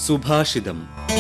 സുഭാഷിതം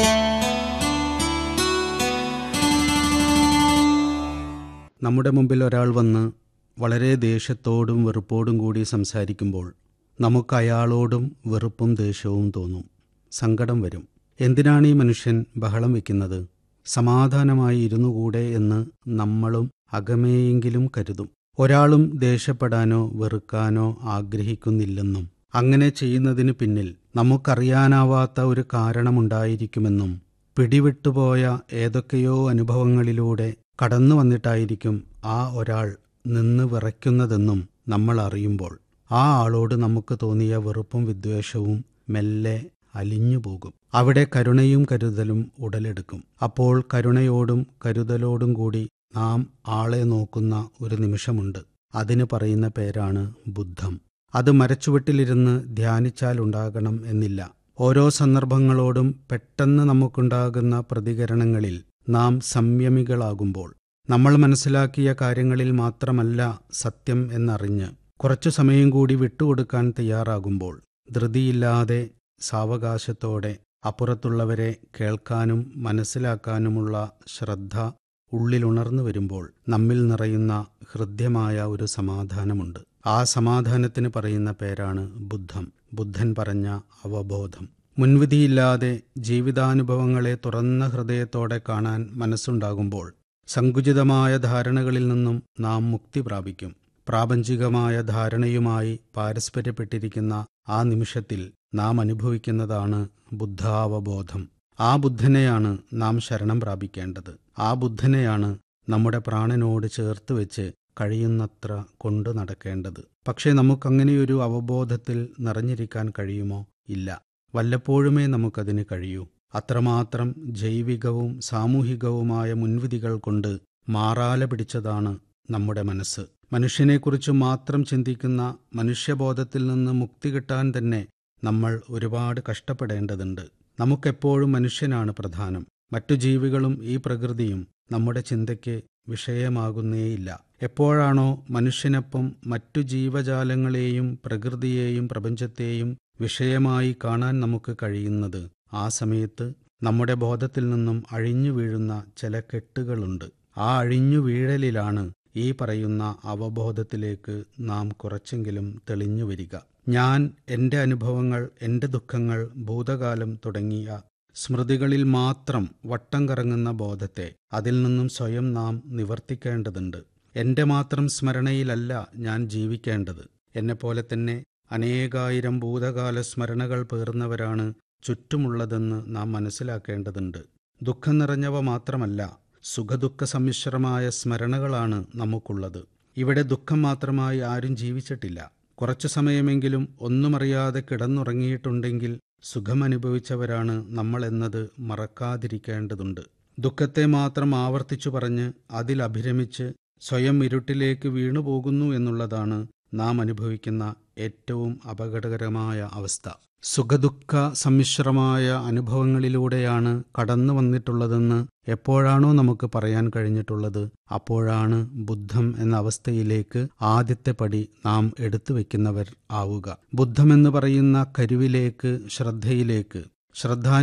നമ്മുടെ മുമ്പിൽ ഒരാൾ വന്ന് വളരെ ദേഷ്യത്തോടും വെറുപ്പോടും കൂടി സംസാരിക്കുമ്പോൾ നമുക്ക് അയാളോടും വെറുപ്പും ദേഷ്യവും തോന്നും സങ്കടം വരും എന്തിനാണ് ഈ മനുഷ്യൻ ബഹളം വെക്കുന്നത് സമാധാനമായി ഇരുന്നുകൂടെ എന്ന് നമ്മളും അകമേയെങ്കിലും കരുതും ഒരാളും ദേഷ്യപ്പെടാനോ വെറുക്കാനോ ആഗ്രഹിക്കുന്നില്ലെന്നും അങ്ങനെ ചെയ്യുന്നതിന് പിന്നിൽ നമുക്കറിയാനാവാത്ത ഒരു കാരണമുണ്ടായിരിക്കുമെന്നും പിടിവിട്ടുപോയ ഏതൊക്കെയോ അനുഭവങ്ങളിലൂടെ കടന്നു വന്നിട്ടായിരിക്കും ആ ഒരാൾ നിന്ന് വിറയ്ക്കുന്നതെന്നും നമ്മൾ അറിയുമ്പോൾ ആ ആളോട് നമുക്ക് തോന്നിയ വെറുപ്പും വിദ്വേഷവും മെല്ലെ അലിഞ്ഞു പോകും അവിടെ കരുണയും കരുതലും ഉടലെടുക്കും അപ്പോൾ കരുണയോടും കരുതലോടും കൂടി നാം ആളെ നോക്കുന്ന ഒരു നിമിഷമുണ്ട് അതിന് പറയുന്ന പേരാണ് ബുദ്ധം അത് മരച്ചുവട്ടിലിരുന്ന് ധ്യാനിച്ചാലുണ്ടാകണം എന്നില്ല ഓരോ സന്ദർഭങ്ങളോടും പെട്ടെന്ന് നമുക്കുണ്ടാകുന്ന പ്രതികരണങ്ങളിൽ നാം സംയമികളാകുമ്പോൾ നമ്മൾ മനസ്സിലാക്കിയ കാര്യങ്ങളിൽ മാത്രമല്ല സത്യം എന്നറിഞ്ഞ് കുറച്ചു സമയം കൂടി വിട്ടുകൊടുക്കാൻ തയ്യാറാകുമ്പോൾ ധൃതിയില്ലാതെ സാവകാശത്തോടെ അപ്പുറത്തുള്ളവരെ കേൾക്കാനും മനസ്സിലാക്കാനുമുള്ള ശ്രദ്ധ ഉള്ളിലുണർന്നു വരുമ്പോൾ നമ്മിൽ നിറയുന്ന ഹൃദ്യമായ ഒരു സമാധാനമുണ്ട് ആ സമാധാനത്തിന് പറയുന്ന പേരാണ് ബുദ്ധം ബുദ്ധൻ പറഞ്ഞ അവബോധം മുൻവിധിയില്ലാതെ ജീവിതാനുഭവങ്ങളെ തുറന്ന ഹൃദയത്തോടെ കാണാൻ മനസ്സുണ്ടാകുമ്പോൾ സങ്കുചിതമായ ധാരണകളിൽ നിന്നും നാം മുക്തി പ്രാപിക്കും പ്രാപഞ്ചികമായ ധാരണയുമായി പാരസ്പര്യപ്പെട്ടിരിക്കുന്ന ആ നിമിഷത്തിൽ നാം അനുഭവിക്കുന്നതാണ് ബുദ്ധാവബോധം ആ ബുദ്ധനെയാണ് നാം ശരണം പ്രാപിക്കേണ്ടത് ആ ബുദ്ധനെയാണ് നമ്മുടെ പ്രാണനോട് ചേർത്ത് വെച്ച് കഴിയുന്നത്ര കൊണ്ടു നടക്കേണ്ടത് പക്ഷേ നമുക്കങ്ങനെയൊരു അവബോധത്തിൽ നിറഞ്ഞിരിക്കാൻ കഴിയുമോ ഇല്ല വല്ലപ്പോഴുമേ നമുക്കതിന് കഴിയൂ അത്രമാത്രം ജൈവികവും സാമൂഹികവുമായ മുൻവിധികൾ കൊണ്ട് മാറാല പിടിച്ചതാണ് നമ്മുടെ മനസ്സ് മനുഷ്യനെക്കുറിച്ച് മാത്രം ചിന്തിക്കുന്ന മനുഷ്യബോധത്തിൽ നിന്ന് മുക്തി കിട്ടാൻ തന്നെ നമ്മൾ ഒരുപാട് കഷ്ടപ്പെടേണ്ടതുണ്ട് നമുക്കെപ്പോഴും മനുഷ്യനാണ് പ്രധാനം മറ്റു ജീവികളും ഈ പ്രകൃതിയും നമ്മുടെ ചിന്തയ്ക്ക് വിഷയമാകുന്നേയില്ല എപ്പോഴാണോ മനുഷ്യനൊപ്പം മറ്റു ജീവജാലങ്ങളെയും പ്രകൃതിയെയും പ്രപഞ്ചത്തെയും വിഷയമായി കാണാൻ നമുക്ക് കഴിയുന്നത് ആ സമയത്ത് നമ്മുടെ ബോധത്തിൽ നിന്നും അഴിഞ്ഞു വീഴുന്ന ചില കെട്ടുകളുണ്ട് ആ അഴിഞ്ഞു വീഴലിലാണ് ഈ പറയുന്ന അവബോധത്തിലേക്ക് നാം കുറച്ചെങ്കിലും തെളിഞ്ഞു വരിക ഞാൻ എൻ്റെ അനുഭവങ്ങൾ എൻ്റെ ദുഃഖങ്ങൾ ഭൂതകാലം തുടങ്ങിയ സ്മൃതികളിൽ മാത്രം വട്ടം കറങ്ങുന്ന ബോധത്തെ അതിൽ നിന്നും സ്വയം നാം നിവർത്തിക്കേണ്ടതുണ്ട് എൻ്റെ മാത്രം സ്മരണയിലല്ല ഞാൻ ജീവിക്കേണ്ടത് എന്നെപ്പോലെ തന്നെ അനേകായിരം ഭൂതകാല സ്മരണകൾ പേർന്നവരാണ് ചുറ്റുമുള്ളതെന്ന് നാം മനസ്സിലാക്കേണ്ടതുണ്ട് ദുഃഖം നിറഞ്ഞവ മാത്രമല്ല സുഖദുഃഖ സമ്മിശ്രമായ സ്മരണകളാണ് നമുക്കുള്ളത് ഇവിടെ ദുഃഖം മാത്രമായി ആരും ജീവിച്ചിട്ടില്ല കുറച്ചു സമയമെങ്കിലും ഒന്നുമറിയാതെ കിടന്നുറങ്ങിയിട്ടുണ്ടെങ്കിൽ സുഖമനുഭവിച്ചവരാണ് നമ്മൾ എന്നത് മറക്കാതിരിക്കേണ്ടതുണ്ട് ദുഃഖത്തെ മാത്രം ആവർത്തിച്ചു പറഞ്ഞ് അതിൽ അഭിരമിച്ച് സ്വയം ഇരുട്ടിലേക്ക് വീണുപോകുന്നു എന്നുള്ളതാണ് നാം അനുഭവിക്കുന്ന ഏറ്റവും അപകടകരമായ അവസ്ഥ സുഖദുഃഖ സമ്മിശ്രമായ അനുഭവങ്ങളിലൂടെയാണ് കടന്നു വന്നിട്ടുള്ളതെന്ന് എപ്പോഴാണോ നമുക്ക് പറയാൻ കഴിഞ്ഞിട്ടുള്ളത് അപ്പോഴാണ് ബുദ്ധം എന്ന അവസ്ഥയിലേക്ക് ആദ്യത്തെ പടി നാം എടുത്തു വയ്ക്കുന്നവർ ആവുക ബുദ്ധമെന്ന് പറയുന്ന കരുവിലേക്ക് ശ്രദ്ധയിലേക്ക് ശ്രദ്ധാ